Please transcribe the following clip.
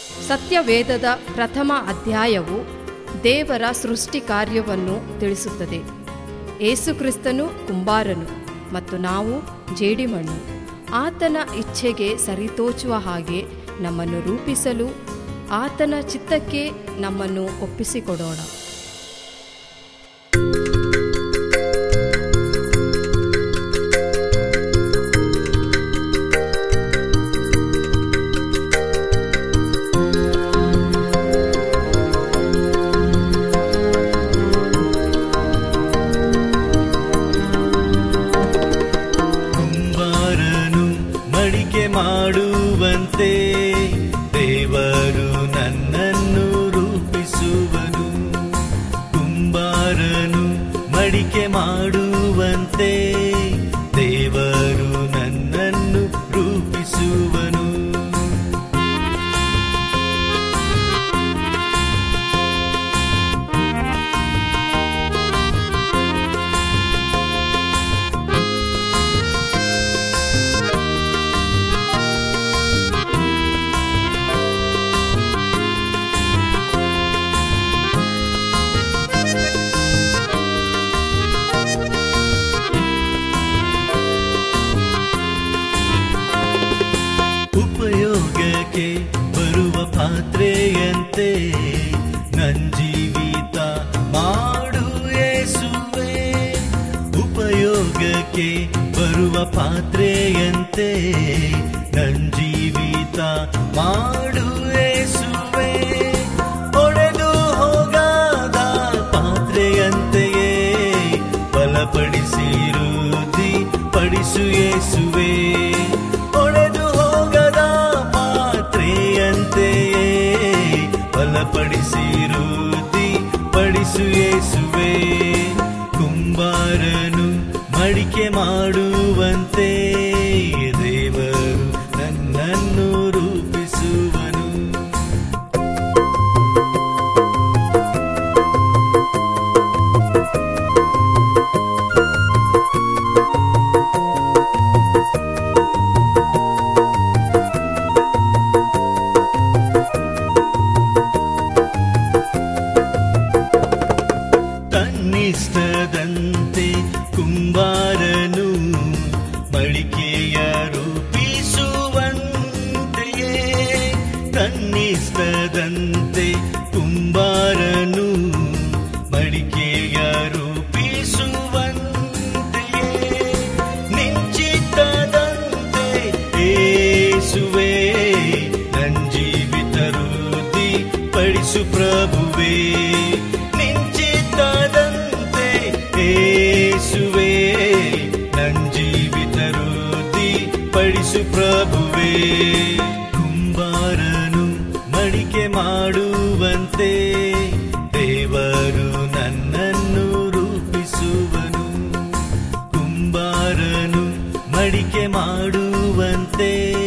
ಸತ್ಯವೇದದ ಪ್ರಥಮ ಅಧ್ಯಾಯವು ದೇವರ ಸೃಷ್ಟಿ ಕಾರ್ಯವನ್ನು ತಿಳಿಸುತ್ತದೆ ಏಸುಕ್ರಿಸ್ತನು ಕುಂಬಾರನು ಮತ್ತು ನಾವು ಜೇಡಿಮಣ್ಣು ಆತನ ಇಚ್ಛೆಗೆ ಸರಿತೋಚುವ ಹಾಗೆ ನಮ್ಮನ್ನು ರೂಪಿಸಲು ಆತನ ಚಿತ್ತಕ್ಕೆ ನಮ್ಮನ್ನು ಒಪ್ಪಿಸಿಕೊಡೋಣ ಕುಂಬಾರನು ಮಡಿಕೆ ಮಾಡುವಂತೆ ದೇವರು ನನ್ನನ್ನು ರೂಪಿಸುವನು ಕುಂಬಾರನು ಮಡಿಕೆ ಮಾಡುವಂತೆ ದೇವರು ನನ್ನನ್ನು ರೂಪಿಸುವನು ಉಪಯೋಗಕ್ಕೆ ಬರುವ ಪಾತ್ರೆಯಂತೆ ನನ್ ಜೀವಿತ ಮಾಡು ಯೇಸುವೆ ಉಪಯೋಗಕ್ಕೆ ಬರುವ ಪಾತ್ರೆಯಂತೆ ನನ್ ಜೀವಿತ ಮಾಡು ಯೇಸುವೆ ಒಡೆದು ಹೋಗಾದ ಪಾತ್ರೆಯಂತೆಯೇ ಬಲಪಡಿಸಿರುದಿ ಪಡಿಸು ಯೇಸುವೆ ಒಡೆದು ಹೋಗದ ಪಾತ್ರೆಯಂತೆಯೇ ಬಲಪಡಿಸಿರುದಿ ಪಡಿಸು ಯೇಸುವೆ ಕುಂಬಾರನು ಮಡಿಕೆ ಮಾಡುವಂತೆ ದೇವರು ನನ್ನನ್ನು ರೂಪಿಸುವನು ತನ್ನಿಷ್ಟದಂತೆ ಕುಂಬಾರನು ಮಡಿಕೆಯ ರೂಪಿಸುವಂತೆಯೇ ತನ್ನಿಷ್ಟದಂತೆ ಕುಂಬಾರನು ಮಡಿಕೆಯ ರೂಪಿಸುವಂತೆಯೇ ನಿಂಚಿತದಂತೆ ಏಸುವೆ ನನ್ ಜೀವಿತ ವೃದ್ಧಿ ಪಡಿಸು ಪ್ರಭುವೇ ನಿಂಚಿತದಂತೆ ಏಸುವೆ ನನ್ ಜೀವಿತ ವೃದ್ಧಿ ಪಡಿಸು ಪ್ರಭುವೇ ಕುಂಬಾರನು ಮಡಿಕೆ ಮಾಡುವಂತೆ ದೇವರು ನನ್ನನ್ನು ರೂಪಿಸುವನು ಕುಂಬಾರನು ಮಡಿಕೆ ಮಾಡುವಂತೆ